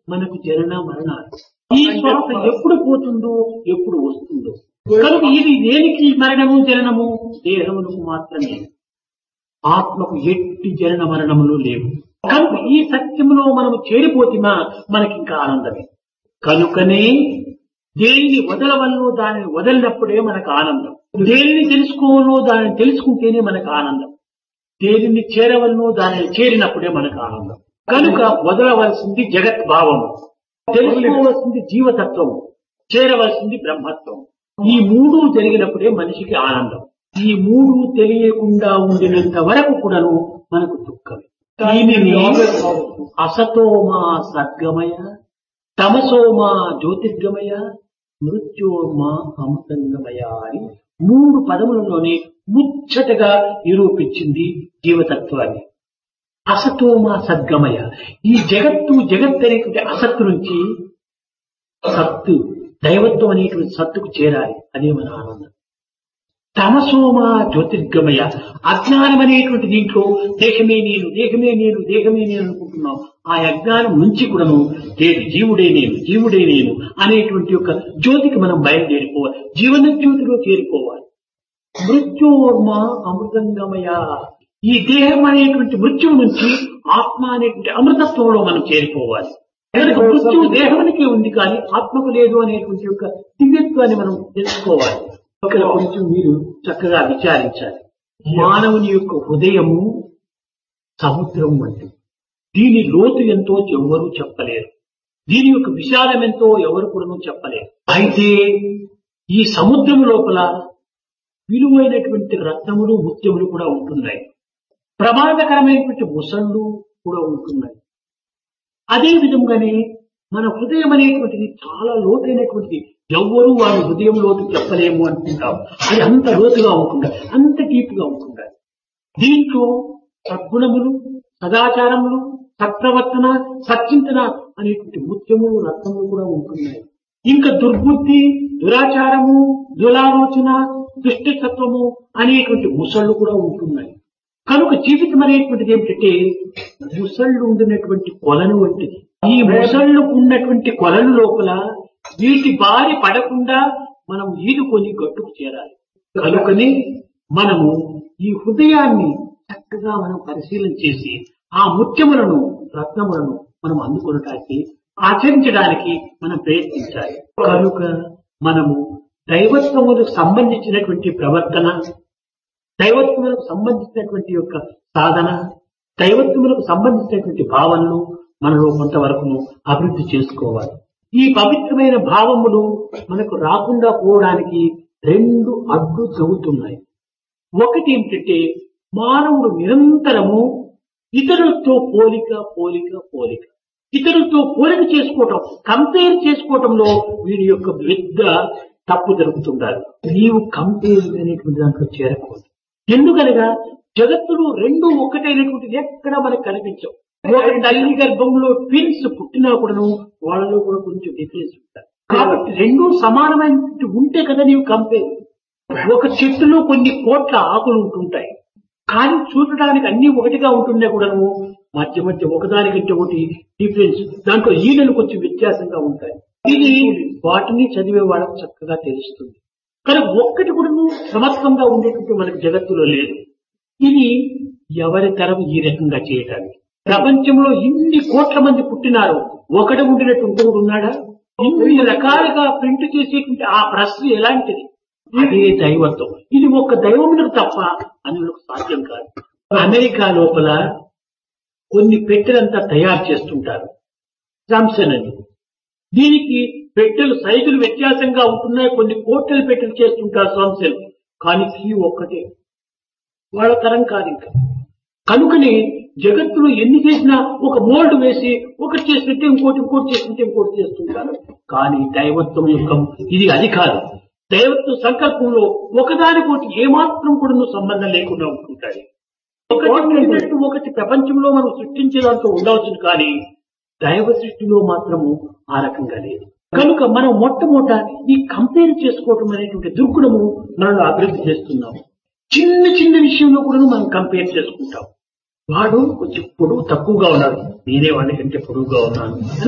మనకు జనన మరణాలు ఈ శ్వాస ఎప్పుడు పోతుందో ఎప్పుడు వస్తుందో కనుక ఇది దేనికి మరణము జననము దేహమునకు మాత్రమే ఆత్మకు ఎట్టి జనన మరణములు లేవు కనుక ఈ సత్యములో మనము చేరిపోతిమా మనకి ఇంకా ఆనందమే కనుకనే దేనిని వదలవల్లో దానిని వదలినప్పుడే మనకు ఆనందం దేనిని తెలుసుకోవాలో దానిని తెలుసుకుంటేనే మనకు ఆనందం దేనిని చేరవల్లో దానిని చేరినప్పుడే మనకు ఆనందం కనుక వదలవలసింది జగత్ భావము తెలుసుకోవలసింది జీవతత్వము చేరవలసింది బ్రహ్మత్వం ఈ మూడు జరిగినప్పుడే మనిషికి ఆనందం ఈ మూడు తెలియకుండా ఉండినంత వరకు కూడాను మనకు దుఃఖమే దీనిని అసతోమా సద్గమయ తమసోమా జ్యోతిర్గమయ మృత్యోమా అమృతంగమయ అని మూడు పదములలోనే ముచ్చటగా నిరూపించింది జీవతత్వాన్ని అసతోమా సద్గమయ ఈ జగత్తు జగత్ అనేటువంటి అసత్తు నుంచి సత్తు దైవత్వం అనేటువంటి సత్తుకు చేరాలి అదే మన ఆనందం తమసోమ జ్యోతిర్గమయ అజ్ఞానం అనేటువంటి దీంట్లో దేహమే నేను దేహమే నేను దేహమే నేను అనుకుంటున్నాం ఆ అజ్ఞానం నుంచి కూడాను లేదు జీవుడే నేను జీవుడే నేను అనేటువంటి యొక్క జ్యోతికి మనం బయలుదేరిపోవాలి జీవన జ్యోతిలో చేరుకోవాలి మృత్యోర్మ అమృతంగమయ ఈ దేహం అనేటువంటి మృత్యువు నుంచి ఆత్మ అనేటువంటి అమృతత్వంలో మనం చేరిపోవాలి కనుక మృత్యువు దేహానికి ఉంది కానీ ఆత్మకు లేదు అనేటువంటి యొక్క దివ్యత్వాన్ని మనం తెలుసుకోవాలి ఇక్కడ కొంచెం మీరు చక్కగా విచారించాలి మానవుని యొక్క హృదయము సముద్రం వంటిది దీని లోతు ఎంతో ఎవరు చెప్పలేరు దీని యొక్క విశాలం ఎంతో ఎవరు కూడా చెప్పలేరు అయితే ఈ సముద్రం లోపల విలువైనటువంటి రత్నములు ముత్యములు కూడా ఉంటున్నాయి ప్రమాదకరమైనటువంటి ముసళ్ళు కూడా ఉంటున్నాయి అదే విధంగానే మన హృదయం అనేటువంటిది చాలా లోతైనటువంటిది ఎవ్వరూ వారి హృదయం లోతు చెప్పలేము అనుకుంటాం అది అంత లోతుగా ఉంటుందా అంత డీప్ గా ఉంటుందా దీంట్లో సద్గుణములు సదాచారములు సత్ప్రవర్తన సచ్చింతన అనేటువంటి ముత్యములు రత్నములు కూడా ఉంటున్నాయి ఇంకా దుర్బుద్ధి దురాచారము దురాలోచన దుష్టతత్వము అనేటువంటి ముసళ్ళు కూడా ఉంటున్నాయి కనుక జీవితం అనేటువంటిది ఏమిటంటే ముసళ్ళు ఉండినటువంటి కొలను వంటిది ఈ ముసళ్ళు ఉన్నటువంటి కొలను లోపల వీటి బారి పడకుండా మనం ఈదుకొని గట్టుకు చేరాలి కనుకనే మనము ఈ హృదయాన్ని చక్కగా మనం పరిశీలన చేసి ఆ ముత్యములను రత్నములను మనం అందుకొనటానికి ఆచరించడానికి మనం ప్రయత్నించాలి కనుక మనము దైవత్వములకు సంబంధించినటువంటి ప్రవర్తన దైవత్వములకు సంబంధించినటువంటి యొక్క సాధన దైవత్వములకు సంబంధించినటువంటి భావనలు మనలో కొంతవరకు అభివృద్ధి చేసుకోవాలి ఈ పవిత్రమైన భావములు మనకు రాకుండా పోవడానికి రెండు అడ్డు చెబుతున్నాయి ఒకటి ఏమిటంటే మానవుడు నిరంతరము ఇతరులతో పోలిక పోలిక పోలిక ఇతరులతో పోలిక చేసుకోవటం కంపేర్ చేసుకోవటంలో వీడి యొక్క పెద్ద తప్పు జరుగుతుండాలి నీవు కంపేర్ అనేటువంటి దాంట్లో చేరకూడదు ఎందుకనగా జగత్తులో రెండు ఒక్కటైనటువంటిది ఎక్కడ మనకు కనిపించవు ఒక తల్లి గర్భంలో ట్విన్స్ పుట్టినా కూడాను వాళ్ళలో కూడా కొంచెం డిఫరెన్స్ ఉంటాయి కాబట్టి రెండు సమానమైన ఉంటే కదా నీవు కంపేర్ ఒక చెట్టులో కొన్ని కోట్ల ఆకులు ఉంటుంటాయి కానీ చూడటానికి అన్ని ఒకటిగా ఉంటున్నా కూడాను మధ్య మధ్య ఒకదానికంటే ఒకటి డిఫరెన్స్ దాంట్లో ఈడలు కొంచెం వ్యత్యాసంగా ఉంటాయి ఇది వాటిని చదివే వాళ్ళకు చక్కగా తెలుస్తుంది కానీ ఒక్కటి కూడా సమత్వంగా ఉండేటువంటి మనకు జగత్తులో లేదు ఇది ఎవరి తరం ఈ రకంగా చేయటానికి ప్రపంచంలో ఇన్ని కోట్ల మంది పుట్టినారు ఒకటి ఉండినట్టు ఇంకొకటి ఉన్నాడా ఇన్ని రకాలుగా ప్రింట్ చేసేటువంటి ఆ ప్రశ్న ఎలాంటిది అదే దైవత్వం ఇది ఒక దైవమునకు తప్ప అందులోకి సాధ్యం కాదు అమెరికా లోపల కొన్ని పెట్టెలంతా తయారు చేస్తుంటారు శాంసన్ అని దీనికి పెట్టెలు సైజులు వ్యత్యాసంగా ఉంటున్నాయి కొన్ని కోట్ల పెట్టెలు చేస్తుంటారు శాంసన్ కానీ కీ ఒక్కటే వాళ్ళ తరం కాదు ఇంకా కనుకనే జగత్తులో ఎన్ని చేసినా ఒక మోల్డ్ వేసి ఒకటి చేసినట్టే ఇంకోటి ఇంకోటి చేసినట్టే ఇంకోటి చేస్తుంటారు కానీ దైవత్వం యొక్క ఇది అది కాదు దైవత్వ సంకల్పంలో ఒకదానికోటి ఏమాత్రం కూడా సంబంధం లేకుండా ఉంటుంటాడు ఒకటి ఉండినట్టు ఒకటి ప్రపంచంలో మనం సృష్టించే దాంట్లో ఉండవచ్చును కానీ దైవ సృష్టిలో మాత్రము ఆ రకంగా లేదు కనుక మనం మొట్టమొదట ఈ కంపేర్ చేసుకోవటం అనేటువంటి దుర్గుణము మనలో అభివృద్ధి చేస్తున్నాము చిన్న చిన్న విషయంలో కూడా మనం కంపేర్ చేసుకుంటాం వాడు కొంచెం పొడుగు తక్కువగా ఉన్నాడు నేనే వాడికంటే పొడుగుగా ఉన్నాను